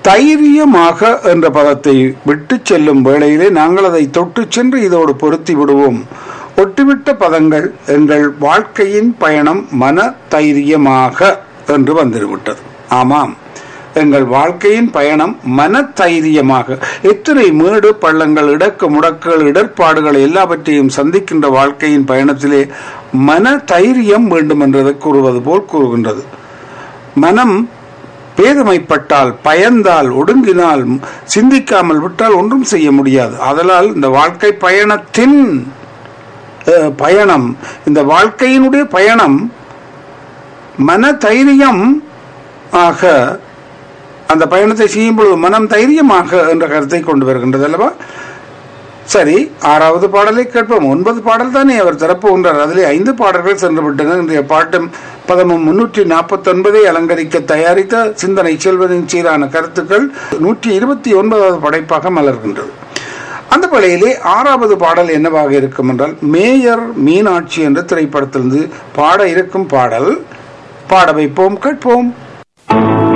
தைரியமாக என்ற பதத்தை விட்டு செல்லும் வேளையிலே நாங்கள் அதை தொட்டு சென்று இதோடு பொருத்தி விடுவோம் ஒட்டுவிட்ட பதங்கள் எங்கள் வாழ்க்கையின் பயணம் மன தைரியமாக என்று வந்துவிட்டது ஆமாம் எங்கள் வாழ்க்கையின் பயணம் மன தைரியமாக எத்தனை மேடு பள்ளங்கள் இடக்கு முடக்குகள் இடர்பாடுகள் எல்லாவற்றையும் சந்திக்கின்ற வாழ்க்கையின் பயணத்திலே மன தைரியம் வேண்டும் என்றதை கூறுவது போல் கூறுகின்றது மனம் பேதமைப்பட்டால் பயந்தால் ஒடுங்கினால் சிந்திக்காமல் விட்டால் ஒன்றும் செய்ய முடியாது அதனால் இந்த வாழ்க்கை பயணத்தின் அஹ், பயணம் இந்த வாழ்க்கையினுடைய பயணம் மன தைரியம் ஆக அந்த பயணத்தை செய்யும் பொழுது மனம் தைரியமாக என்ற கருத்தை கொண்டு வருகின்றது அல்லவா சரி ஆறாவது பாடலை கேட்போம் ஒன்பது பாடல் தானே அவர் தரப்போகின்றார் அதிலே ஐந்து பாடல்கள் சென்று விட்டன இன்றைய பாட்டும் பதமும் முன்னூற்றி நாற்பத்தி ஒன்பதை அலங்கரிக்க தயாரித்த சிந்தனை செல்வதின் சீரான கருத்துக்கள் நூற்றி இருபத்தி ஒன்பதாவது படைப்பாக மலர்கின்றது அந்த வேளையிலே ஆறாவது பாடல் என்னவாக இருக்கும் என்றால் மேயர் மீனாட்சி என்ற திரைப்படத்திலிருந்து பாட இருக்கும் பாடல் பாட வைப்போம் கேட்போம்